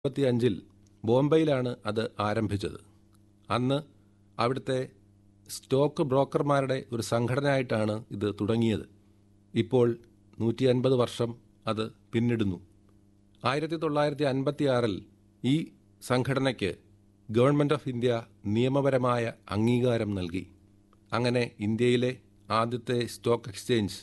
അഞ്ചിൽ ബോംബെയിലാണ് അത് ആരംഭിച്ചത് അന്ന് അവിടുത്തെ സ്റ്റോക്ക് ബ്രോക്കർമാരുടെ ഒരു സംഘടനയായിട്ടാണ് ഇത് തുടങ്ങിയത് ഇപ്പോൾ നൂറ്റി അൻപത് വർഷം അത് പിന്നിടുന്നു ആയിരത്തി തൊള്ളായിരത്തി അൻപത്തി ആറിൽ ഈ സംഘടനയ്ക്ക് ഗവൺമെൻറ് ഓഫ് ഇന്ത്യ നിയമപരമായ അംഗീകാരം നൽകി അങ്ങനെ ഇന്ത്യയിലെ ആദ്യത്തെ സ്റ്റോക്ക് എക്സ്ചേഞ്ച്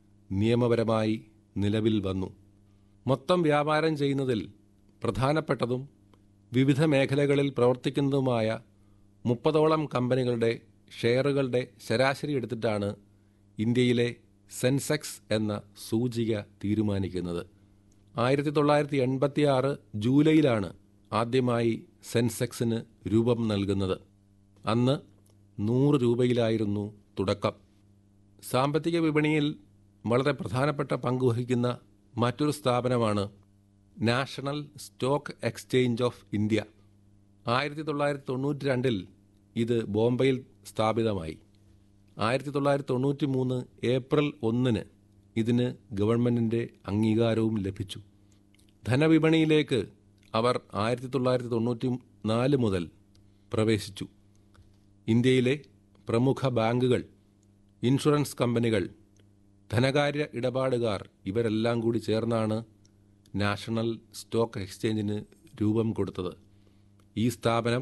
നിയമപരമായി നിലവിൽ വന്നു മൊത്തം വ്യാപാരം ചെയ്യുന്നതിൽ പ്രധാനപ്പെട്ടതും വിവിധ മേഖലകളിൽ പ്രവർത്തിക്കുന്നതുമായ മുപ്പതോളം കമ്പനികളുടെ ഷെയറുകളുടെ ശരാശരി എടുത്തിട്ടാണ് ഇന്ത്യയിലെ സെൻസെക്സ് എന്ന സൂചിക തീരുമാനിക്കുന്നത് ആയിരത്തി തൊള്ളായിരത്തി എൺപത്തി ആറ് ജൂലൈയിലാണ് ആദ്യമായി സെൻസെക്സിന് രൂപം നൽകുന്നത് അന്ന് നൂറ് രൂപയിലായിരുന്നു തുടക്കം സാമ്പത്തിക വിപണിയിൽ വളരെ പ്രധാനപ്പെട്ട പങ്കുവഹിക്കുന്ന മറ്റൊരു സ്ഥാപനമാണ് national stock exchange of India ആയിരത്തി തൊള്ളായിരത്തി തൊണ്ണൂറ്റി രണ്ടിൽ ഇത് ബോംബെയിൽ സ്ഥാപിതമായി ആയിരത്തി തൊള്ളായിരത്തി തൊണ്ണൂറ്റി മൂന്ന് ഏപ്രിൽ ഒന്നിന് ഇതിന് ഗവൺമെൻറ്റിൻ്റെ അംഗീകാരവും ലഭിച്ചു ധനവിപണിയിലേക്ക് അവർ ആയിരത്തി തൊള്ളായിരത്തി തൊണ്ണൂറ്റി നാല് മുതൽ പ്രവേശിച്ചു ഇന്ത്യയിലെ പ്രമുഖ ബാങ്കുകൾ ഇൻഷുറൻസ് കമ്പനികൾ ധനകാര്യ ഇടപാടുകാർ ഇവരെല്ലാം കൂടി ചേർന്നാണ് നാഷണൽ സ്റ്റോക്ക് എക്സ്ചേഞ്ചിന് രൂപം കൊടുത്തത് ഈ സ്ഥാപനം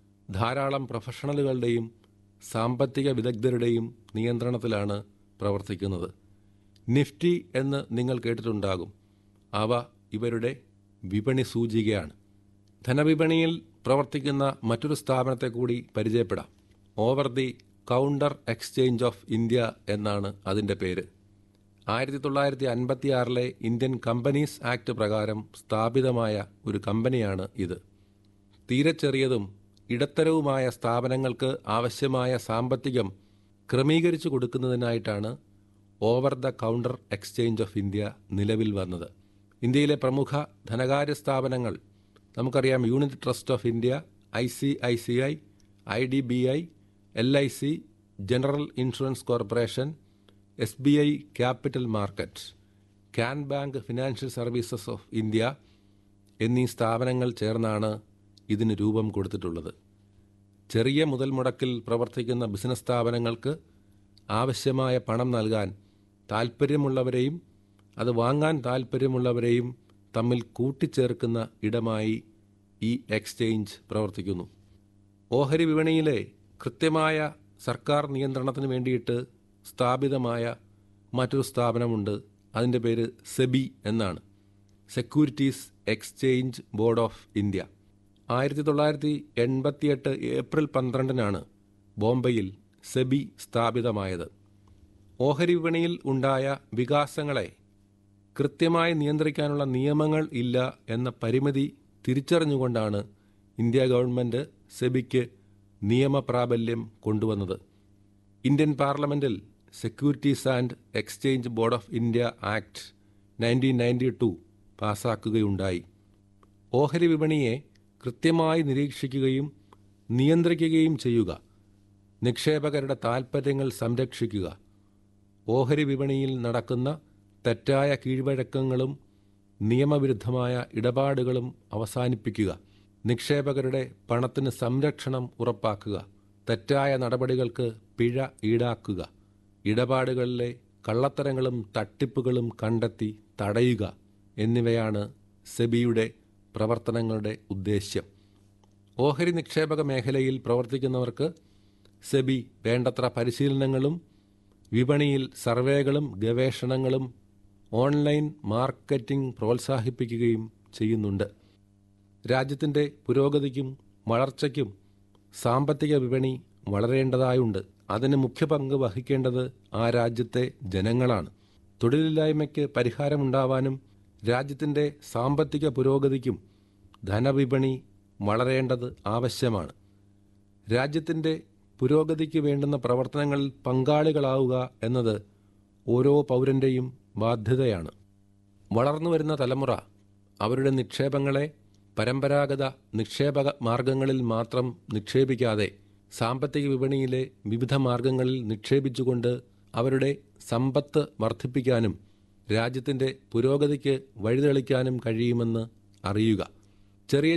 ധാരാളം പ്രൊഫഷണലുകളുടെയും സാമ്പത്തിക വിദഗ്ധരുടെയും നിയന്ത്രണത്തിലാണ് പ്രവർത്തിക്കുന്നത് നിഫ്റ്റി എന്ന് നിങ്ങൾ കേട്ടിട്ടുണ്ടാകും അവ ഇവരുടെ വിപണി സൂചികയാണ് ധനവിപണിയിൽ പ്രവർത്തിക്കുന്ന മറ്റൊരു സ്ഥാപനത്തെ കൂടി പരിചയപ്പെടാം over the counter exchange of India എന്നാണ് അതിൻ്റെ പേര് ആയിരത്തി തൊള്ളായിരത്തി അൻപത്തി ആറിലെ ഇന്ത്യൻ കമ്പനീസ് ആക്ട് പ്രകാരം സ്ഥാപിതമായ ഒരു കമ്പനിയാണ് ഇത് തീരെ ചെറിയതും ഇടത്തരവുമായ സ്ഥാപനങ്ങൾക്ക് ആവശ്യമായ സാമ്പത്തികം ക്രമീകരിച്ചു കൊടുക്കുന്നതിനായിട്ടാണ് over the counter exchange of India നിലവിൽ വന്നത് ഇന്ത്യയിലെ പ്രമുഖ ധനകാര്യ സ്ഥാപനങ്ങൾ നമുക്കറിയാം unit trust of India I C I C I I D B I L I C general insurance corporation S B I capital market can bank financial services of India എന്നീ സ്ഥാപനങ്ങൾ ചേർന്നാണ് ഇതിന് രൂപം കൊടുത്തിട്ടുള്ളത് ചെറിയ മുതൽ മുടക്കിൽ പ്രവർത്തിക്കുന്ന ബിസിനസ് സ്ഥാപനങ്ങൾക്ക് ആവശ്യമായ പണം നൽകാൻ താൽപ്പര്യമുള്ളവരെയും അത് വാങ്ങാൻ താൽപ്പര്യമുള്ളവരെയും തമ്മിൽ കൂട്ടിച്ചേർക്കുന്ന ഇടമായി ഈ എക്സ്ചേഞ്ച് പ്രവർത്തിക്കുന്നു ഓഹരി വിപണിയിലെ കൃത്യമായ സർക്കാർ നിയന്ത്രണത്തിന് വേണ്ടിയിട്ട് സ്ഥാപിതമായ മറ്റൊരു സ്ഥാപനമുണ്ട് അതിൻ്റെ പേര് സെബി എന്നാണ് securities exchange board of India ആയിരത്തി തൊള്ളായിരത്തി എൺപത്തിയെട്ട് ഏപ്രിൽ പന്ത്രണ്ടിനാണ് ബോംബെയിൽ സെബി സ്ഥാപിതമായത് ഓഹരി വിപണിയിൽ ഉണ്ടായ വികാസങ്ങളെ കൃത്യമായി നിയന്ത്രിക്കാനുള്ള നിയമങ്ങൾ ഇല്ല എന്ന പരിമിതി തിരിച്ചറിഞ്ഞുകൊണ്ടാണ് ഇന്ത്യ ഗവൺമെൻറ് സെബിക്ക് നിയമപ്രാബല്യം കൊണ്ടുവന്നത് ഇന്ത്യൻ പാർലമെൻറ്റിൽ securities and exchange board of India act nineteen ninety two പാസാക്കുകയുണ്ടായി ഓഹരി വിപണിയെ കൃത്യമായി നിരീക്ഷിക്കുകയും നിയന്ത്രിക്കുകയും ചെയ്യുക നിക്ഷേപകരുടെ താൽപ്പര്യങ്ങൾ സംരക്ഷിക്കുക ഓഹരി വിപണിയിൽ നടക്കുന്ന തെറ്റായ കീഴ്വഴക്കങ്ങളും നിയമവിരുദ്ധമായ ഇടപാടുകളും അവസാനിപ്പിക്കുക നിക്ഷേപകരുടെ പണത്തിന് സംരക്ഷണം ഉറപ്പാക്കുക തെറ്റായ നടപടികൾക്ക് പിഴ ഈടാക്കുക ഇടപാടുകളിലെ കള്ളത്തരങ്ങളും തട്ടിപ്പുകളും കണ്ടെത്തി തടയുക എന്നിവയാണ് സെബിയുടെ പ്രവർത്തനങ്ങളുടെ ഉദ്ദേശ്യം ഓഹരി നിക്ഷേപക മേഖലയിൽ പ്രവർത്തിക്കുന്നവർക്ക് സെബി വേണ്ടത്ര പരിശീലനങ്ങളും വിപണിയിൽ സർവേകളും ഗവേഷണങ്ങളും ഓൺലൈൻ മാർക്കറ്റിംഗ് പ്രോത്സാഹിപ്പിക്കുകയും ചെയ്യുന്നുണ്ട് രാജ്യത്തിൻ്റെ പുരോഗതിക്കും വളർച്ചയ്ക്കും സാമ്പത്തിക വിപണി വളരേണ്ടതായുണ്ട് അതിന് മുഖ്യ പങ്ക് വഹിക്കേണ്ടത് ആ രാജ്യത്തെ ജനങ്ങളാണ് തൊഴിലില്ലായ്മയ്ക്ക് പരിഹാരമുണ്ടാവാനും രാജ്യത്തിൻ്റെ സാമ്പത്തിക പുരോഗതിക്കും ധനവിപണി വളരേണ്ടത് ആവശ്യമാണ് രാജ്യത്തിൻ്റെ പുരോഗതിക്ക് വേണ്ടുന്ന പ്രവർത്തനങ്ങളിൽ പങ്കാളികളാവുക എന്നത് ഓരോ പൗരൻ്റെയും ബാധ്യതയാണ് വളർന്നുവരുന്ന തലമുറ അവരുടെ നിക്ഷേപങ്ങളെ പരമ്പരാഗത നിക്ഷേപക മാർഗങ്ങളിൽ മാത്രം നിക്ഷേപിക്കാതെ സാമ്പത്തിക വിപണിയിലെ വിവിധ മാർഗങ്ങളിൽ നിക്ഷേപിച്ചുകൊണ്ട് അവരുടെ സമ്പത്ത് വർദ്ധിപ്പിക്കാനും രാജ്യത്തിൻ്റെ പുരോഗതിക്ക് വഴിതെളിക്കാനും കഴിയുമെന്ന് അറിയുക ചെറിയ